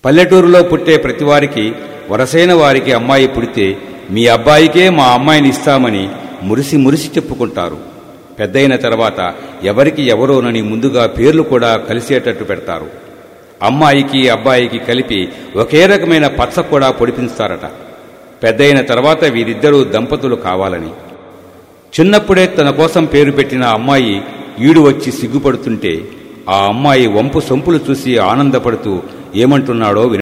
పల్లెటూరులో పుట్టే ప్రతివారికి వరసైన వారికి అమ్మాయి పుడితే మీ అబ్బాయికే మా అమ్మాయిని ఇస్తామని మురిసి మురిసి చెప్పుకుంటారు పెద్దయిన తర్వాత ఎవరికి ఎవరోనని ముందుగా పేర్లు కూడా కలిసేటట్టు పెడతారు అమ్మాయికి అబ్బాయికి కలిపి ఒకే రకమైన పచ్చ కూడా పొడిపించారట పెద్దయిన తర్వాత వీరిద్దరూ దంపతులు కావాలని చిన్నప్పుడే తన కోసం పేరు పెట్టిన అమ్మాయి ఈడు వచ్చి సిగ్గుపడుతుంటే ఆ అమ్మాయి వంపు సొంపులు చూసి ఆనందపడుతూ ఏమంటున్నాడో విన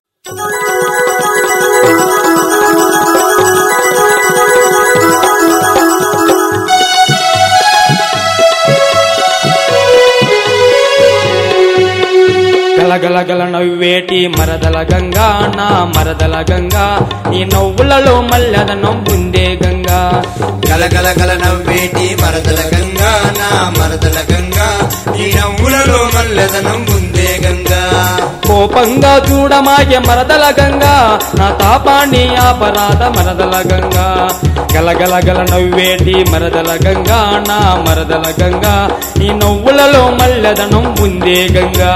గలగలగల నవ్వేటి మరదల గంగా నా మరదల గంగా నీ నవ్వులలో మల్లెదనం ఉందే గంగా గలగల గల నవ్వేటి మరదల గంగా నా మరదల గంగా ఈ నవ్వులలో మల్లెదనం ఉందే గంగా కోపంగా చూడమాయ మరదల గంగా నా తాపాన్ని అపరాధ మరదల గంగా గలగలగల నవ్వేటి మరదల గంగా నా మరదల గంగా నీ నవ్వులలో మల్లెదనం ఉందే గంగా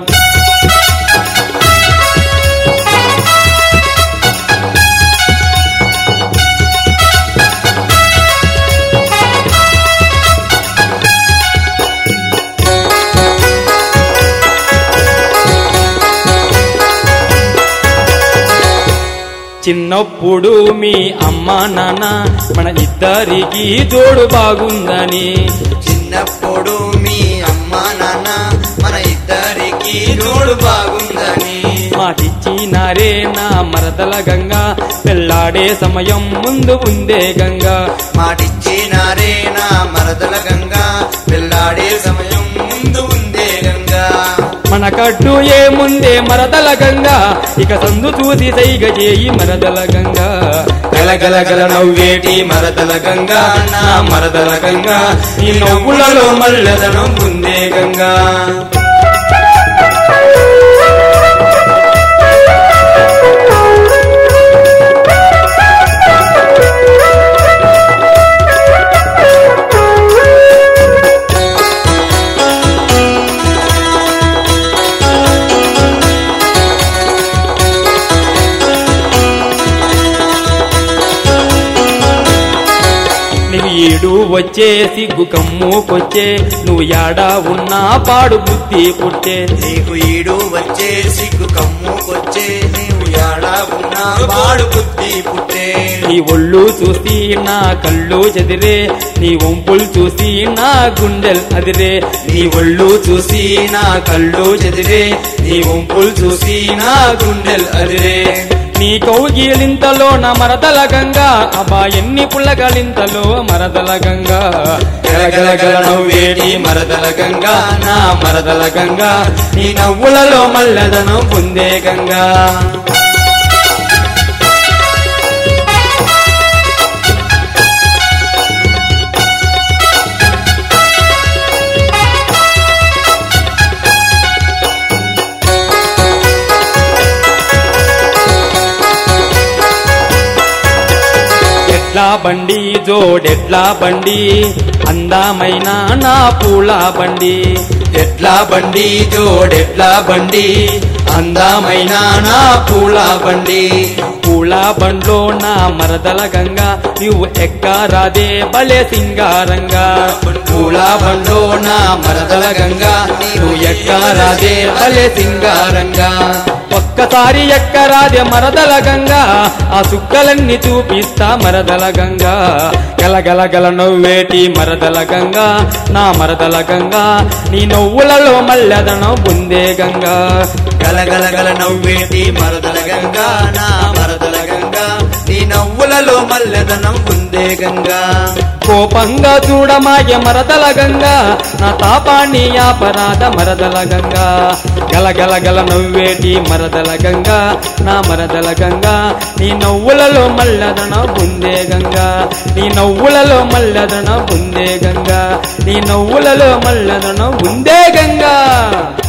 చిన్నప్పుడు మీ అమ్మ నాన్న మన ఇద్దరికి జోడు బాగుందని చిన్నప్పుడు మీ అమ్మ నాన్న మన ఇద్దరికి రోడ్డు బాగుందని మాటిచ్చినారే నా మరదల గంగా పెళ్ళాడే సమయం ముందు ఉందే గంగా మాటిచ్చినారే నా మరదల గంగా వెళ్ళాడే సమయం ముందు ఉందే గంగా మన కట్టు ఏముందే మరదల గంగా ఇక సందు చూసి సైగ చేయి మరదల గంగా గలగలగల నవ్వేటి మరదల గంగా నా మరదల గంగా ఈ నవ్వులలో మల్లెదనం ఉందే గంగా నువ్వు ఏడు వచ్చే సిగ్గు కమ్ముకొచ్చే నువ్వు యాడా ఉన్నా పాడు బుద్ధి పుట్టే నీకు ఈడు వచ్చే సిగ్గు కమ్ముకొచ్చే నీవు యాడా ఉన్నా వాడు బుద్ధి పుట్టే నీ ఒళ్ళు చూసి నా కళ్ళు చెదిరే నీ వంపులు చూసి నా గుండెల్ అదిరే నీ ఒళ్ళు చూసి నా కళ్ళు చెదిరే నీ వంపులు చూసి నా గుండెల్ అదిరే నీ కౌగిలింతలో నా మరదల గంగా అబ్బా ఎన్ని పుల్లగలింతలో మరదల గంగా గలగలగల నవ్వేటి మరదల గంగా నా మరదల గంగా నీ నవ్వులలో మల్లెదనం పొందే గంగా ఎట్లా బండి జోడెట్లా బండి అందమైన నా పూల బండి ఎట్లా బండి జోడెట్లా బండి అందమైన నా పూల బండి పూల బండ్లో నా మరదల గంగా నువ్వు ఎక్కరాదే భలే సింగారంగా పూల బండ్లో నా మరదల గంగా నువ్వు ఎక్కరాదే భలే సింగారంగా ఒక్కసారి ఎక్కరాదే మరదల గంగా ఆ సుక్కలన్నీ చూపిస్తా మరదల గంగా గలగల గల నవ్వేటి మరదల గంగా నా మరదల గంగా నీ నవ్వులలో మల్లెదనం బుందే గంగా గలగల గల నవ్వేటి మరదల గంగా నా మరదల గంగా నీ నవ్వులలో మల్లెదనం ఉందే గంగా కోపంగా చూడమాయ మరదల గంగా నా తాపాన్ని అపరాధ మరదల గంగా గలగల గల నవ్వేటి మరదల గంగా నా మరదల గంగా నీ నవ్వులలో మల్లదన బుందే గంగా నీ నవ్వులలో మల్లదన బుందే గంగా నీ నవ్వులలో మల్లదన బుందే గంగా